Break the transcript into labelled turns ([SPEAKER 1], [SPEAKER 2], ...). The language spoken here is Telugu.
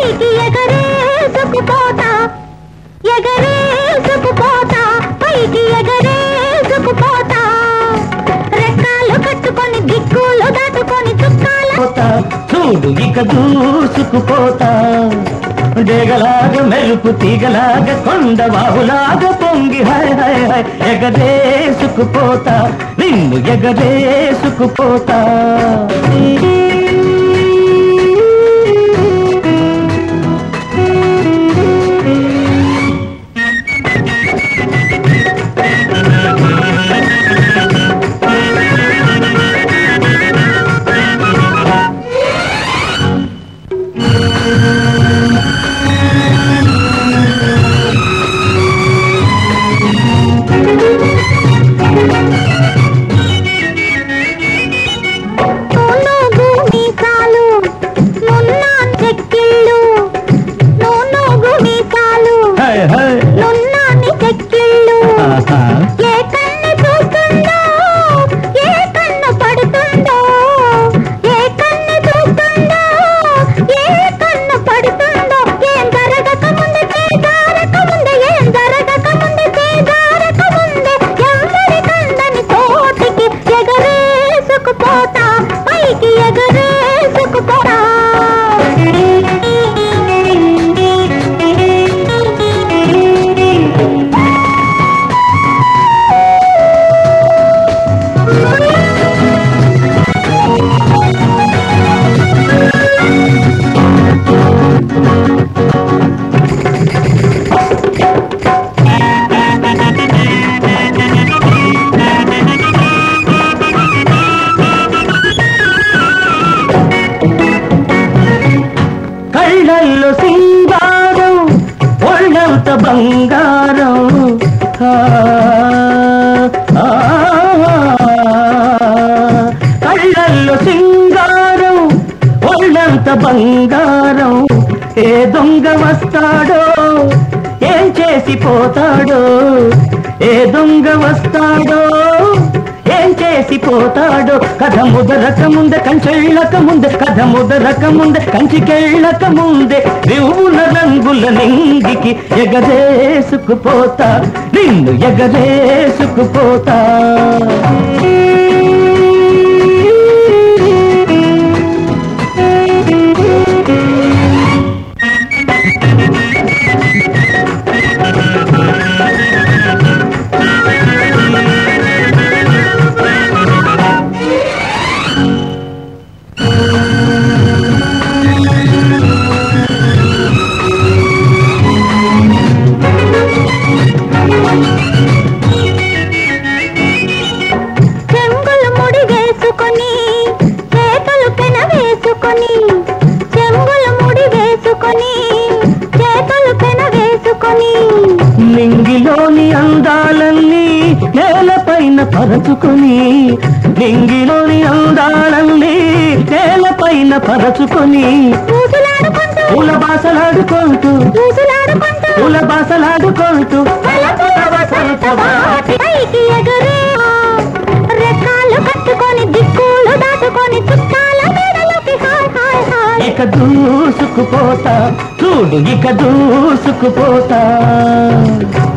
[SPEAKER 1] పైకి ఎగరేసుకుపోతా ఎగరేసుకుపోతా పైకి ఎగరేసుకుపోతా రెక్కలు కట్టుకొని దిక్కులు దాటుకొని చుక్కాల
[SPEAKER 2] పోతా చూడు ఇక దూసుకుపోతా డేగలాగా మెరుపు తీగలాగా కొండ బావులాగా పొంగి హై హై హై ఎగదేసుకుపోతా నిన్ను ఎగదేసుకుపోతా
[SPEAKER 1] నూనూగు మీసాలు నున్న చెక్కిళ్ళు నూనూగు మీసాలు
[SPEAKER 2] హై హై
[SPEAKER 1] నున్నాని చెక్కిళ్ళు
[SPEAKER 2] ఆహా.
[SPEAKER 1] ఏ కన్ను చూస్తుందో ఏ కన్ను పడుతుందో ఏ కన్ను చూస్తుందో ఏ కన్ను పడుతుందో ఏం జరగక ముందే చేజారక ముందే ఏం జరగక ముందే చేజారక ముందే ఎవరి కందని తోటికి ఎగరేసుకుపోతా పైకి ఎగరేసుకుపోతా
[SPEAKER 2] కళ్ళల్లో సింగారం ఒళ్ళంత బంగారం ఆ, ఆ, కళ్ళల్లో సింగారం ఒళ్ళంత బంగారం ఏ దొంగ వస్తాడో ఏం చేసి పోతాడో ఏ దొంగ వస్తాడో ఏం చేసి పోతాడో కథ ముదరక ముందే కంచెళ్ళక ముందే కథ ముదరక ముందే కంచికెళ్ళక ముందే రివుల రంగుల నింగికి ఎగరేసుకుపోతా నిన్ను ఎగరేసుకుపోతా
[SPEAKER 1] చెంగులు ముడి వేసుకొని చేతులు పెన వేసుకొని చెంగులు ముడి వేసుకొని చేతులు పెన వేసుకొని
[SPEAKER 2] నింగిలోని అందాలన్నీ నేలపైన పరచుకొని నింగిలోని అందాలన్నీ నేలపైన పరచుకొని
[SPEAKER 1] ఊసులాడుకుంటూ
[SPEAKER 2] పూల బాసలాడుకుంటూ
[SPEAKER 1] ఊసులాడుకుంటూ
[SPEAKER 2] పూల బాసలాడుకుంటూ
[SPEAKER 1] వలపుల వసంత వాటి పైకి ఎగురే రెక్కలు కట్టుకొని దిక్కులు దాటుకొని చుట్టాల మేడలోకి హాయ్ హాయ్ హాయ్
[SPEAKER 2] ఇక దూసుకుపోతా చూడు ఇక దూసుకుపోతా